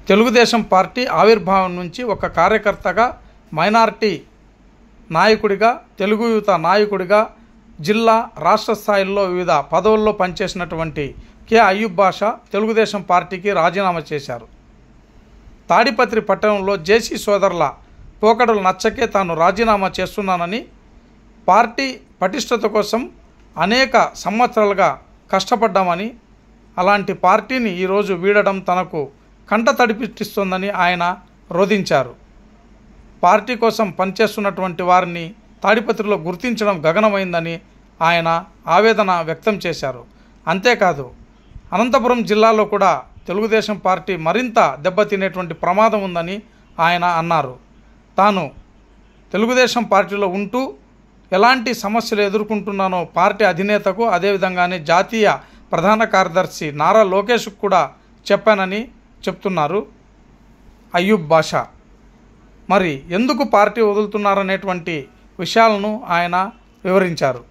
Telugu Desam party ఆవిర్భావం నుంచి ఒక కార్యకర్తగా మైనారిటీ నాయకుడిగా తెలుగు యువత నాయకుడిగా జిల్లా రాష్ట్ర స్థాయిల్లో వివిధ పదవుల్లో పనిచేసినటువంటి కె అయ్యూబ్ బాషా తెలుగుదేశం పార్టీకి రాజీనామా చేశారు తాడిపత్రి పట్టణంలో జేసీ సోదరుల పోకడలు నచ్చకే తాను రాజీనామా చేస్తున్నానని పార్టీ పటిష్టత కోసం అనేక సంవత్సరాలుగా కష్టపడ్డామని అలాంటి పార్టీని ఈరోజు వీడడం తనకు కంట తడిపిస్తుందని ఆయన రోధించారు పార్టీ కోసం పనిచేస్తున్నటువంటి వారిని తాడిపత్రిలో గుర్తించడం గగనమైందని ఆయన ఆవేదన వ్యక్తం చేశారు అంతేకాదు అనంతపురం జిల్లాలో కూడా తెలుగుదేశం పార్టీ మరింత దెబ్బతినేటువంటి ప్రమాదం ఉందని ఆయన అన్నారు తాను తెలుగుదేశం పార్టీలో ఉంటూ ఎలాంటి సమస్యలు ఎదుర్కొంటున్నానో పార్టీ అధినేతకు అదేవిధంగానే జాతీయ ప్రధాన కార్యదర్శి నారా లోకేష్కు కూడా చెప్పానని చెప్తున్నారు అయ్యూబ్ బాషా మరి ఎందుకు పార్టీ వదులుతున్నారనేటువంటి విషయాలను ఆయన వివరించారు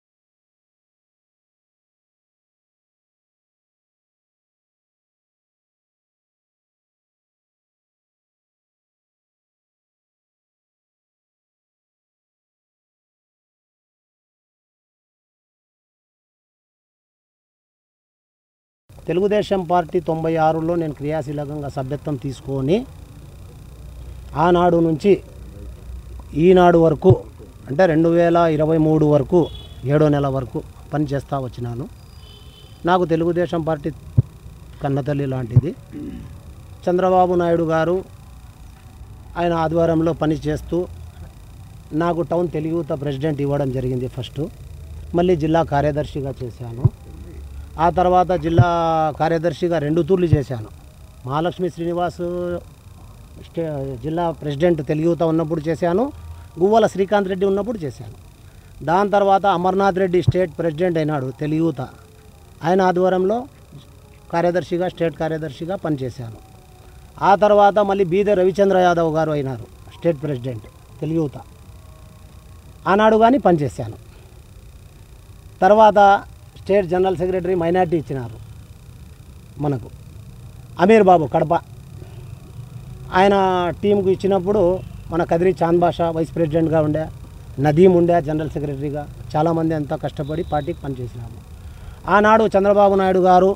తెలుగుదేశం పార్టీ తొంభై ఆరులో నేను క్రియాశీలకంగా సభ్యత్వం తీసుకొని ఆనాడు నుంచి ఈనాడు వరకు అంటే రెండు వేల ఇరవై మూడు వరకు ఏడో నెల వరకు పనిచేస్తూ వచ్చినాను నాకు తెలుగుదేశం పార్టీ కన్నతల్లి లాంటిది చంద్రబాబు నాయుడు గారు ఆయన ఆధ్వర్యంలో పని చేస్తూ నాకు టౌన్ తెలుగుత ప్రెసిడెంట్ ఇవ్వడం జరిగింది ఫస్ట్ మళ్ళీ జిల్లా కార్యదర్శిగా చేశాను ఆ తర్వాత జిల్లా కార్యదర్శిగా రెండు తూర్లు చేశాను మహాలక్ష్మి శ్రీనివాస్ స్టే జిల్లా ప్రెసిడెంట్ తెలుగుత ఉన్నప్పుడు చేశాను గువ్వల శ్రీకాంత్ రెడ్డి ఉన్నప్పుడు చేశాను దాని తర్వాత అమర్నాథ్ రెడ్డి స్టేట్ ప్రెసిడెంట్ అయినాడు తెలుగుత ఆయన ఆధ్వర్యంలో కార్యదర్శిగా స్టేట్ కార్యదర్శిగా పనిచేశాను ఆ తర్వాత మళ్ళీ బీదే రవిచంద్ర యాదవ్ గారు అయినారు స్టేట్ ప్రెసిడెంట్ తెలుగుత ఆనాడు కానీ పనిచేశాను తర్వాత స్టేట్ జనరల్ సెక్రటరీ మైనార్టీ ఇచ్చినారు మనకు అమీర్ బాబు కడప ఆయన టీంకు ఇచ్చినప్పుడు మన కదిరి చాంద్ బాషా వైస్ ప్రెసిడెంట్గా ఉండే నదీం ఉండే జనరల్ సెక్రటరీగా చాలామంది అంతా కష్టపడి పార్టీకి పనిచేసినాము ఆనాడు చంద్రబాబు నాయుడు గారు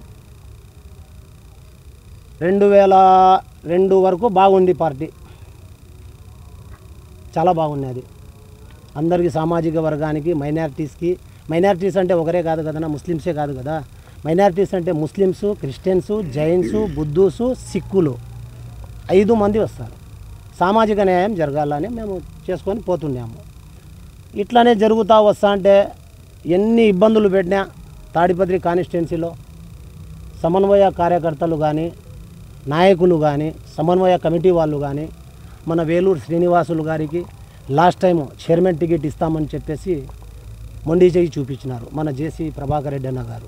రెండు వేల రెండు వరకు బాగుంది పార్టీ చాలా బాగున్నది అందరికీ సామాజిక వర్గానికి మైనారిటీస్కి మైనారిటీస్ అంటే ఒకరే కాదు కదా ముస్లిమ్సే కాదు కదా మైనారిటీస్ అంటే ముస్లిమ్స్ క్రిస్టియన్స్ జైన్స్ బుద్ధుసు సిక్కులు ఐదు మంది వస్తారు సామాజిక న్యాయం జరగాలని మేము చేసుకొని పోతున్నాము ఇట్లానే జరుగుతూ వస్తా అంటే ఎన్ని ఇబ్బందులు పెట్టినా తాడిపత్రి కాన్స్టిట్యున్సీలో సమన్వయ కార్యకర్తలు కానీ నాయకులు కానీ సమన్వయ కమిటీ వాళ్ళు కానీ మన వేలూరు శ్రీనివాసులు గారికి లాస్ట్ టైం చైర్మన్ టికెట్ ఇస్తామని చెప్పేసి మొండి చేయి చూపించినారు మన జేసీ ప్రభాకర్ రెడ్డి అన్న గారు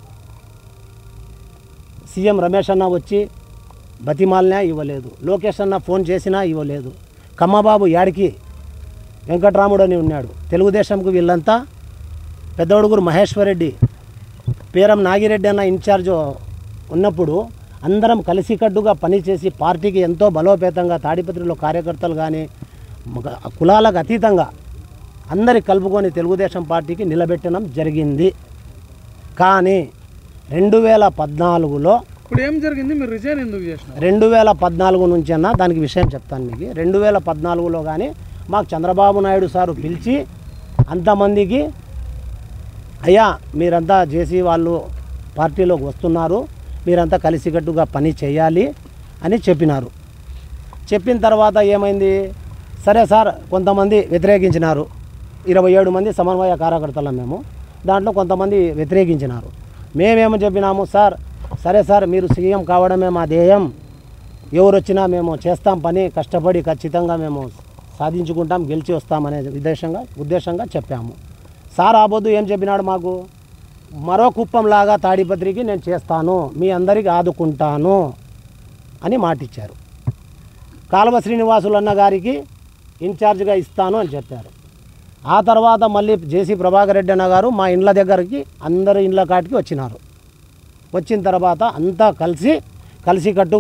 సీఎం రమేష్ అన్న వచ్చి బతిమాలినా ఇవ్వలేదు లోకేష్ అన్న ఫోన్ చేసినా ఇవ్వలేదు కమ్మబాబు యాడికి వెంకట్రాముడు అని ఉన్నాడు తెలుగుదేశంకు వీళ్ళంతా పెద్దడుగురు మహేశ్వరరెడ్డి పేరం నాగిరెడ్డి అన్న ఇన్ఛార్జ్ ఉన్నప్పుడు అందరం కలిసికట్టుగా పనిచేసి పార్టీకి ఎంతో బలోపేతంగా తాడిపత్రిలో కార్యకర్తలు కానీ మగ- కులాలకు అతీతంగా అందరి కలుపుకొని తెలుగుదేశం పార్టీకి నిలబెట్టడం జరిగింది కానీ రెండు వేల పద్నాలుగులో ఇప్పుడు ఏం జరిగింది మీరు రిజైన్ ఎందుకు చేసినారు రెండు వేల పద్నాలుగు నుంచి అన్న దానికి విషయం చెప్తాను మీకు రెండు వేల పద్నాలుగులో కానీ మాకు చంద్రబాబు నాయుడు సారు పిలిచి అంతమందికి అయ్యా మీరంతా జేసీ వాళ్ళు పార్టీలోకి వస్తున్నారు మీరంతా కలిసికట్టుగా పని చేయాలి అని చెప్పినారు చెప్పిన తర్వాత ఏమైంది సరే సార్ కొంతమంది వ్యతిరేకించినారు ఇరవై ఏడు మంది సమన్వయ కార్యకర్తలం మేము దాంట్లో కొంతమంది వ్యతిరేకించినారు మేమేమో చెప్పినాము సార్ సరే సార్ మీరు సీఎం కావడమే మా ధ్యేయం ఎవరు వచ్చినా మేము చేస్తాం పని కష్టపడి ఖచ్చితంగా మేము సాధించుకుంటాం గెలిచి వస్తామనే ఉద్దేశంగా ఉద్దేశంగా చెప్పాము సార్ ఆబొద్దు ఏం చెప్పినాడు మాకు మరో కుప్పంలాగా తాడిపత్రికి నేను చేస్తాను మీ అందరికి ఆదుకుంటాను అని మాటిచ్చారు కాలువ శ్రీనివాసులు అన్న గారికి ఇన్ఛార్జ్గా ఇస్తాను అని చెప్పారు ఆ తర్వాత మళ్ళీ జేసీ ప్రభాకర్ రెడ్డి అన్న గారు మా ఇండ్ల దగ్గరికి అందరు ఇండ్ల కాటికి వచ్చినారు వచ్చిన తర్వాత అంతా కలిసి కలిసికట్టుగా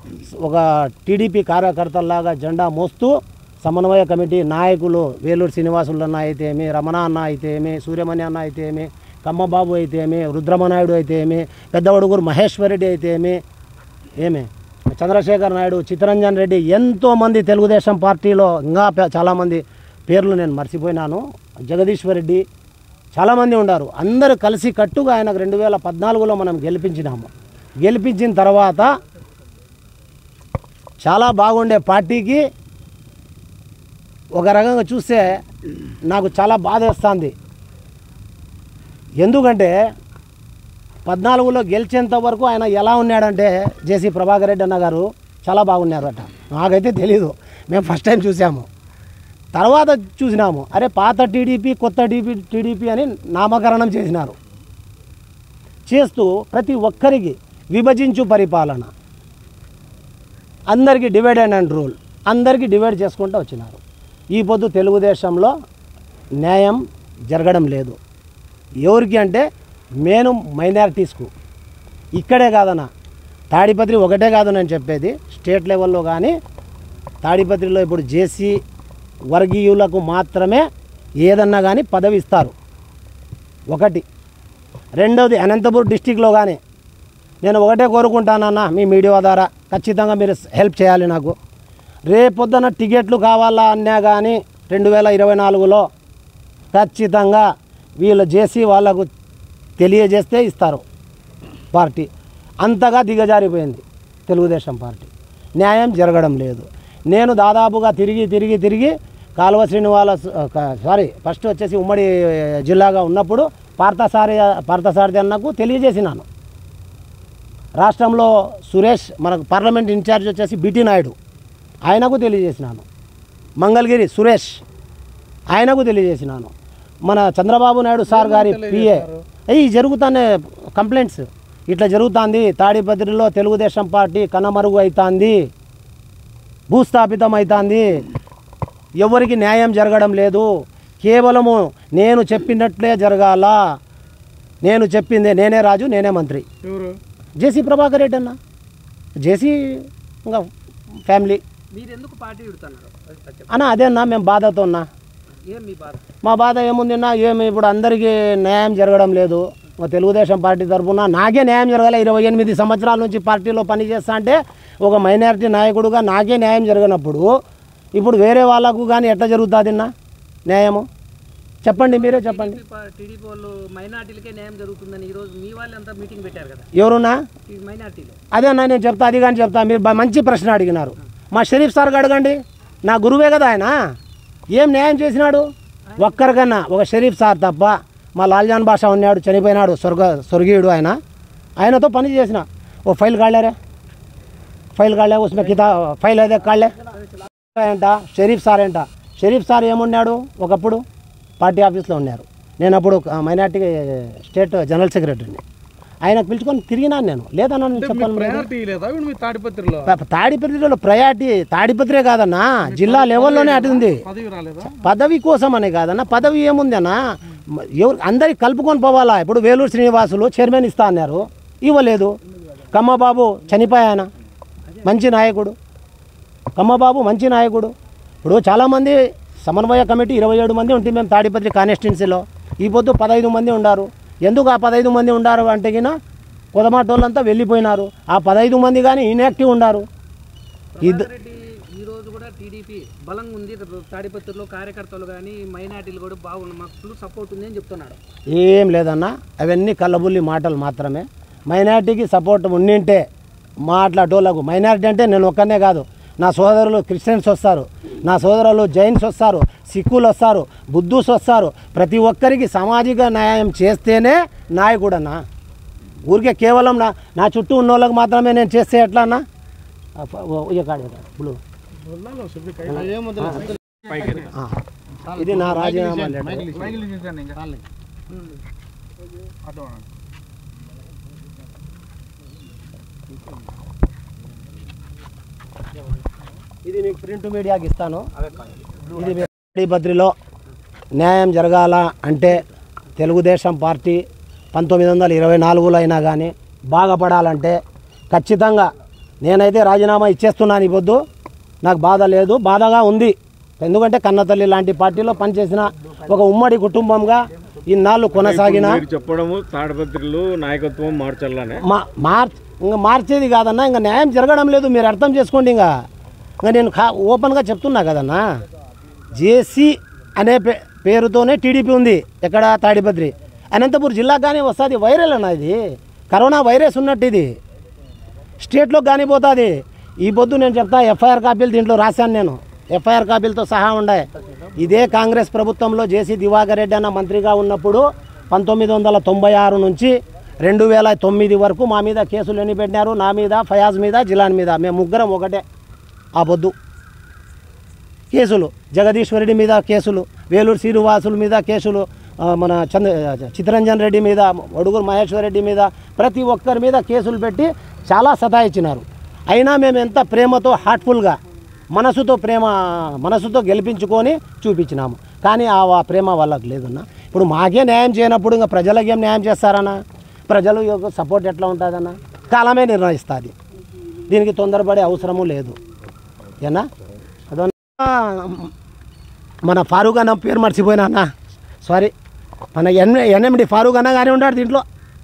ఒక టీడీపీ కార్యకర్తల్లాగా జెండా మోస్తూ సమన్వయ కమిటీ నాయకులు వేలూరు శ్రీనివాసులు అన్న అయితే ఏమి రమణ అన్న అయితే ఏమి సూర్యమణి అన్న అయితే ఏమి కమ్మబాబు అయితే ఏమి రుద్రమనాయుడు అయితే ఏమి పెద్దవడుగురు మహేశ్వరరెడ్డి అయితే ఏమి ఏమి చంద్రశేఖర్ నాయుడు చిత్తరంజన్ రెడ్డి ఎంతోమంది తెలుగుదేశం పార్టీలో ఇంకా పే- చాలామంది పేర్లు నేను మర్చిపోయినాను జగదీశ్వర్ రెడ్డి చాలామంది ఉన్నారు అందరూ కలిసి కట్టుగా ఆయనకు రెండు వేల పద్నాలుగులో మనం గెలిపించినాము గెలిపించిన తర్వాత చాలా బాగుండే పార్టీకి ఒక రకంగా చూస్తే నాకు చాలా బాధ వేస్తుంది ఎందుకంటే పద్నాలుగులో గెలిచేంత వరకు ఆయన ఎలా ఉన్నాడంటే జేసీ ప్రభాకర్ రెడ్డి అన్న గారు చాలా బాగున్నారట నాకైతే తెలీదు మేము ఫస్ట్ టైం చూసాము తర్వాత చూసినాము అరే పాత టీడీపీ కొత్త టీడీపీ టీడీపీ అని నామకరణం చేసినారు చేస్తూ ప్రతి ఒక్కరికి విభజించు పరిపాలన అందరికీ డివైడ్ అండ్ రూల్ అందరికీ డివైడ్ చేసుకుంటూ వచ్చినారు ఈ పొద్దు తెలుగుదేశంలో న్యాయం జరగడం లేదు ఎవరికి అంటే మెయిన్ మైనారిటీస్కు ఇక్కడే కాదన్న తాడిపత్రి ఒకటే కాదు నేను చెప్పేది స్టేట్ లెవెల్లో కానీ తాడిపత్రిలో ఇప్పుడు జేసీ వర్గీయులకు మాత్రమే ఏదన్నా కానీ పదవి ఇస్తారు ఒకటి రెండవది అనంతపూర్ డిస్టిక్లో కానీ నేను ఒకటే కోరుకుంటానన్న మీ మీడియా ద్వారా ఖచ్చితంగా మీరు హెల్ప్ చేయాలి నాకు రేపొద్దున టికెట్లు కావాలా అన్నా కానీ రెండు వేల ఇరవై నాలుగులో ఖచ్చితంగా వీళ్ళు చేసి వాళ్ళకు తెలియజేస్తే ఇస్తారు పార్టీ అంతగా దిగజారిపోయింది తెలుగుదేశం పార్టీ న్యాయం జరగడం లేదు నేను దాదాపుగా తిరిగి తిరిగి తిరిగి కాలువ శ్రీనివాస సారీ ఫస్ట్ వచ్చేసి ఉమ్మడి జిల్లాగా ఉన్నప్పుడు పార్థసారి పార్థసారథి అన్నకు తెలియజేసినాను రాష్ట్రంలో సురేష్ మనకు పార్లమెంట్ ఇన్ఛార్జ్ వచ్చేసి బిటి నాయుడు ఆయనకు తెలియజేసినాను మంగళగిరి సురేష్ ఆయనకు తెలియజేసినాను మన చంద్రబాబు నాయుడు సార్ గారి పిఏ అయ్యి జరుగుతానే కంప్లైంట్స్ ఇట్లా జరుగుతుంది తాడిపత్రిలో తెలుగుదేశం పార్టీ కనమరుగు అవుతుంది భూస్థాపితం అవుతుంది ఎవరికి న్యాయం జరగడం లేదు కేవలము నేను చెప్పినట్లే జరగాల నేను చెప్పిందే నేనే రాజు నేనే మంత్రి ఎవరు జేసీ ప్రభాకర్ రెడ్డి అన్న జేసీ ఇంకా ఫ్యామిలీ మీరు ఎందుకు పార్టీ విడుతున్నారు అది చెప్పండి. అన్న అదే అన్న మేము బాధతో ఉన్నా ఏం మీ బాధ మా బాధ ఏముందిన్నా ఏమి ఇప్పుడు అందరికీ న్యాయం జరగడం లేదు మా తెలుగుదేశం పార్టీ తరఫున నాకే న్యాయం జరగాలి ఇరవై ఎనిమిది సంవత్సరాల నుంచి పార్టీలో పనిచేస్తా అంటే ఒక మైనారిటీ నాయకుడుగా నాకే న్యాయం జరగనప్పుడు ఇప్పుడు వేరే వాళ్ళకు కానీ ఎట్లా జరుగుతుందిన్న న్యాయము చెప్పండి మీరే చెప్పండి టీడీపీ పా- టీడీపీ వాళ్ళు మైనార్టీలకే న్యాయం జరుగుతుందని ఈ రోజు మీ వాళ్ళు అంతా మీటింగ్ పెట్టారు కదా ఎవరున్నా ఈ మైనార్టీలో అదే అన్న నేను చెప్తా అది కానీ చెప్తా మీరు బా- మంచి ప్రశ్న అడిగినారు మా షరీఫ్ సార్కి అడగండి నా గురువే కదా ఆయన ఏం న్యాయం చేసినాడు ఒక్కరికన్నా ఒక షరీఫ్ సార్ తప్ప మా లాల్జాన్ బాషా ఉన్నాడు చనిపోయినాడు స్వర్గ స్వర్గీయుడు ఆయన ఆయనతో పని చేసిన ఓ ఫైల్ కాళ్ళారే ఫైల్ కాళ్ళే ఉస్మే కితా ఫైల్ అయితే కాళ్ళే ఏంట షరీఫ్ సార్ ఏంట షరీఫ్ సార్ ఏమున్నాడు ఒకప్పుడు పార్టీ ఆఫీస్లో ఉన్నారు నేను అప్పుడు మైనార్టీ స్టేట్ జనరల్ సెక్రటరీని ఆయనకు పిలుచుకొని తిరిగినాను నేను లేదన్నా నేను చెప్పాను లేదు. ప్రయారిటీ లేదా ఇప్పుడు మీ తాడిపత్రిలో ప- తాడిపత్రిలో ప్రయారిటీ తాడిపత్రే కాదన్నా జిల్లా లెవెల్లోనే అటు ఉంది పదవి రాలేదా పదవి కోసం అనే కాదన్న పదవి ఏముంది అన్న మ- ఎవరు అందరికి కలుపుకొని పోవాలా ఇప్పుడు వేలూరు శ్రీనివాసులు చైర్మన్ ఇస్తా అన్నారు ఇవ్వలేదు కమ్మబాబు చనిపోయాయన మంచి నాయకుడు కమ్మబాబు మంచి నాయకుడు ఇప్పుడు చాలామంది సమన్వయ కమిటీ ఇరవై ఏడు మంది ఉంటే మేము తాడిపత్రి కాన్స్టిట్యున్సీలో ఈ పొద్దు పదహైదు మంది ఉండారు ఎందుకు ఆ పదహైదు మంది ఉండారు అంటే గిన కొదమాటోళ్ళంతా వెళ్ళిపోయినారు ఆ పదహైదు మంది కానీ ఇన్యాక్టివ్ ఉండారు ఇద్ద ప్రభాకర్ రెడ్డి ఈ రోజు కూడా టీడీపీ బలంగా ఉంది తాడిపత్రిలో కార్యకర్తలు కానీ మైనార్టీలు కూడా బాగుంది మాకు ఫుల్ సపోర్ట్ ఉంది అని చెప్తున్నాడు ఏం లేదన్నా అవన్నీ కళ్ళబుల్లి మాటలు మాత్రమే మైనార్టీకి సపోర్ట్ ఉండింటే మాట్లాడేటోళ్ళకు మైనార్టీ అంటే నేను ఒక్కనే కాదు నా సోదరులు క్రిస్టియన్స్ వస్తారు నా సోదరులు జైన్స్ వస్తారు సిక్కులు వస్తారు బుద్ధుస్ వస్తారు ప్రతి ఒక్కరికి సామాజిక న్యాయం చేస్తేనే నాయకుడన్నా ఊరికే కేవలం నా నా చుట్టూ ఉన్న వాళ్ళకి మాత్రమే నేను చేస్తే ఎట్లా అన్నా ఆ, ఫ- ఓ, ఇయ్య కాడు, ఇయ్య కాడు. బ్లూ. ఆ. ఇది నా రాజీనామా లెటర్ ఇది మీకు ప్రింట్ మీడియాకి ఇస్తాను ఇది మీ తాడిపత్రిలో న్యాయం జరగాల అంటే తెలుగుదేశం పార్టీ పంతొమ్మిది వందల ఇరవై నాలుగులో అయినా కానీ బాగుపడాలంటే ఖచ్చితంగా నేనైతే రాజీనామా ఇచ్చేస్తున్నాను ఈ పొద్దు నాకు బాధ లేదు బాధగా ఉంది ఎందుకంటే కన్నతల్లి లాంటి పార్టీలో పనిచేసిన ఒక ఉమ్మడి కుటుంబంగా ఇన్నాళ్ళు కొనసాగిన మీరు చెప్పడము తాడపత్రులు నాయకత్వం మార్చాలనే మా మార్చ్ ఇంకా మార్చేది కాదన్నా ఇంకా న్యాయం జరగడం లేదు మీరు అర్థం చేసుకోండి ఇంకా ఇంకా నేను కా ఓపెన్గా చెప్తున్నా కదన్నా జేసీ అనే పే పేరుతోనే టీడీపీ ఉంది ఎక్కడ తాడిపత్రి అనంతపూర్ జిల్లాకు కానీ వస్తుంది వైరల్ అన్న ఇది కరోనా వైరస్ ఉన్నట్టు ఇది స్టేట్లో కానీ పోతుంది ఈ పొద్దు నేను చెప్తా ఎఫ్ఐఆర్ కాపీలు దీంట్లో రాశాను నేను ఎఫ్ఐఆర్ కాపీలతో సహా ఉండే ఇదే కాంగ్రెస్ ప్రభుత్వంలో జేసీ దివాకర్ రెడ్డి అన్న మంత్రిగా ఉన్నప్పుడు పంతొమ్మిది వందల తొంభై ఆరు నుంచి రెండు వేల తొమ్మిది వరకు మా మీద కేసులు ఎన్ని పెట్టినారు నా మీద ఫయాజ్ మీద జిలాన్ మీద మేము ముగ్గురం ఒకటే ఆ పొద్దు కేసులు జగదీశ్వరుడి మీద కేసులు వేలూరు శ్రీనివాసుల మీద కేసులు ఆ, మన చంద్ర చిత్తరంజన్ రెడ్డి మీద ఒడుగురు మహేశ్వర్ రెడ్డి మీద ప్రతి ఒక్కరి మీద కేసులు పెట్టి చాలా సతాయించినారు అయినా మేము ఎంత ప్రేమతో హార్ట్ఫుల్గా మనసుతో ప్రేమ మనసుతో గెలిపించుకొని చూపించినాము కానీ ఆ ఆ ప్రేమ వాళ్ళకి లేదన్న ఇప్పుడు మాకే న్యాయం చేయనప్పుడు ఇంకా ప్రజలకు ఏం న్యాయం చేస్తారన్న ప్రజలు యొక్క సపోర్ట్ ఎట్లా ఉంటుందన్న కాలమే నిర్ణయిస్తుంది దీనికి తొందరపడే అవసరము లేదు ఏనా అదో మన ఫారూక్ అన్న పేరు మర్చిపోయినా అన్న సారీ మన ఎన్ ఎన్ఎండి ఫారూక్ అన్న కానీ ఉన్నాడు దీంట్లో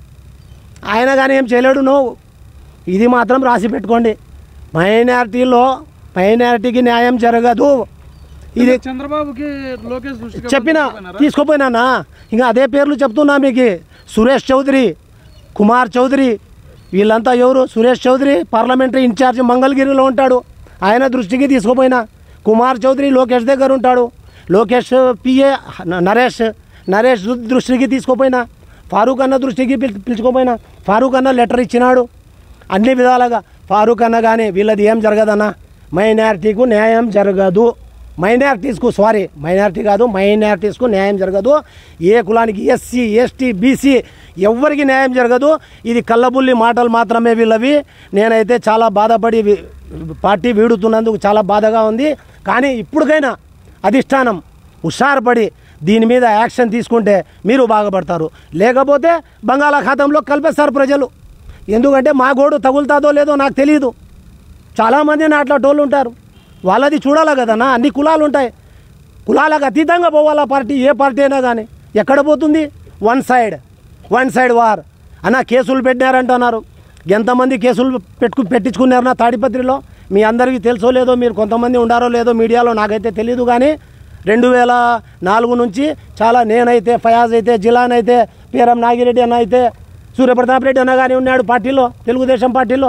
ఆయన కానీ ఏం చేయలేడు నువ్వు ఇది మాత్రం రాసి పెట్టుకోండి మైనారిటీలో మైనారిటీకి న్యాయం జరగదు ఇది చంద్రబాబుకి లోకేష్ దృష్టికి చెప్పిన తీసుకోపోయినానా ఇంకా అదే పేర్లు చెప్తున్నా మీకు సురేష్ చౌదరి కుమార్ చౌదరి వీళ్ళంతా ఎవరు సురేష్ చౌదరి పార్లమెంటరీ ఇన్ఛార్జ్ మంగళగిరిలో ఉంటాడు ఆయన దృష్టికి తీసుకుపోయినా కుమార్ చౌదరి లోకేష్ దగ్గర ఉంటాడు లోకేష్ పిఏ నరేష్ నరేష్ దృ- దృష్టికి తీసుకుపోయినా ఫారూక్ అన్న దృష్టికి పిల్ పిలుచుకోపోయినా ఫారూక్ అన్న లెటర్ ఇచ్చినాడు అన్ని విధాలుగా ఫారూక్ అన్న కానీ వీళ్ళది ఏం జరగదన్నా మైనారిటీకు న్యాయం జరగదు మైనారిటీస్కు సారీ మైనారిటీ కాదు మైనారిటీస్కు న్యాయం జరగదు ఏ కులానికి ఎస్సీ ఎస్టీ బీసీ ఎవ్వరికి న్యాయం జరగదు ఇది కళ్ళబుల్లి మాటలు మాత్రమే వీళ్ళవి నేనైతే చాలా బాధపడి వి- పార్టీ వీడుతున్నందుకు చాలా బాధగా ఉంది కానీ ఇప్పటికైనా అధిష్టానం హుషారుపడి దీని మీద యాక్షన్ తీసుకుంటే మీరు బాగుపడతారు లేకపోతే బంగాళాఖాతంలో కలిపేస్తారు ప్రజలు ఎందుకంటే మా గోడు తగులుతాదో లేదో నాకు తెలియదు చాలామంది నా అట్లా టోళ్ళు ఉంటారు వాళ్ళది చూడాలి కదన్నా అన్ని కులాలు ఉంటాయి కులాలకు అతీతంగా పోవాలా పార్టీ ఏ పార్టీ అయినా కానీ ఎక్కడ పోతుంది one side one side war అన్న కేసులు పెట్టినారంటున్నారు ఎంతమంది కేసులు పెట్టుకు పెట్టించుకున్నారు నా తాడిపత్రిలో మీ అందరికీ తెలుసో లేదో మీరు కొంతమంది ఉండారో లేదో మీడియాలో నాకైతే తెలియదు కానీ రెండు వేల నాలుగు నుంచి చాలా నేనైతే ఫయాజ్ అయితే జిలాన్ అయితే పీరం నాగిరెడ్డి అన్న అయితే సూర్యప్రతాప్ రెడ్డి అన్న కానీ ఉన్నాడు పార్టీలో తెలుగుదేశం పార్టీలో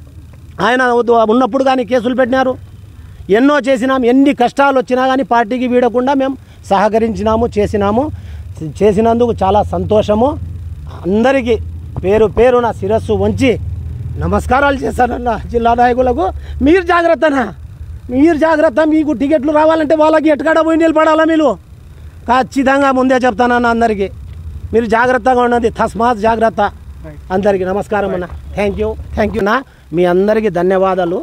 ఆయన ఉద్ద- ఉన్నప్పుడు కానీ కేసులు పెట్టినారు ఎన్నో చేసినాం ఎన్ని కష్టాలు వచ్చినా కానీ పార్టీకి వీడకుండా మేము సహకరించినాము చేసినాము చేసినందుకు చాలా సంతోషము అందరికీ పేరు పేరు నా శిరస్సు వంచి నమస్కారాలు చేశానన్న జిల్లా నాయకులకు మీరు జాగ్రత్తనా మీరు జాగ్రత్త మీకు టికెట్లు రావాలంటే వాళ్ళకి ఎట్టుకాడ పోయి నిలబడాలా మీరు ఖచ్చితంగా ముందే చెప్తానన్న అందరికీ మీరు జాగ్రత్తగా ఉన్నది తస్మాత్ జాగ్రత్త అందరికీ నమస్కారం అన్న థ్యాంక్ యూ థ్యాంక్ యూ నా మీ అందరికీ ధన్యవాదాలు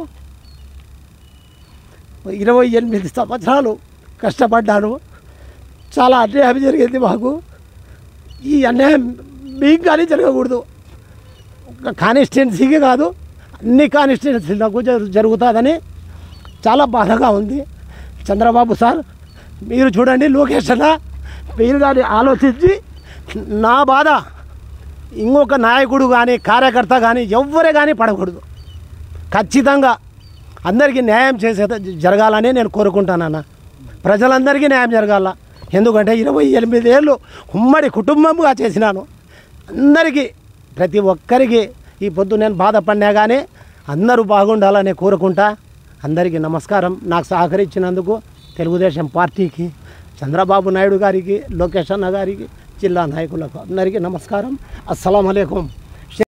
ఇరవై ఎనిమిది సంవత్సరాలు కష్టపడ్డాను చాలా అన్యాయం జరిగింది మాకు ఈ అన్యాయం మీకు కానీ జరగకూడదు ఒక కానిస్టిట్యున్సీకి కాదు అన్ని కానిస్టిట్యున్సీలకు జరు- జరుగుతుందని చాలా బాధగా ఉంది చంద్రబాబు సార్ మీరు చూడండి లోకేష్ అన్న మీరు కానీ ఆలోచించి నా బాధ ఇంకొక నాయకుడు కానీ కార్యకర్త కానీ ఎవ్వరే కానీ పడకూడదు ఖచ్చితంగా అందరికీ న్యాయం చేసే జరగాలని నేను కోరుకుంటానన్న ప్రజలందరికీ న్యాయం జరగాల ఎందుకంటే ఇరవై ఎనిమిది ఏళ్ళు ఉమ్మడి కుటుంబంగా చేసినాను అందరికీ ప్రతి ఒక్కరికి ఈ పొద్దు నేను బాధపడినా కానీ అందరూ బాగుండాలని కోరుకుంటా అందరికీ నమస్కారం నాకు సహకరించినందుకు తెలుగుదేశం పార్టీకి చంద్రబాబు నాయుడు గారికి లోకేష్ అన్న గారికి జిల్లా నాయకులకు అందరికీ నమస్కారం అస్సలం అయికం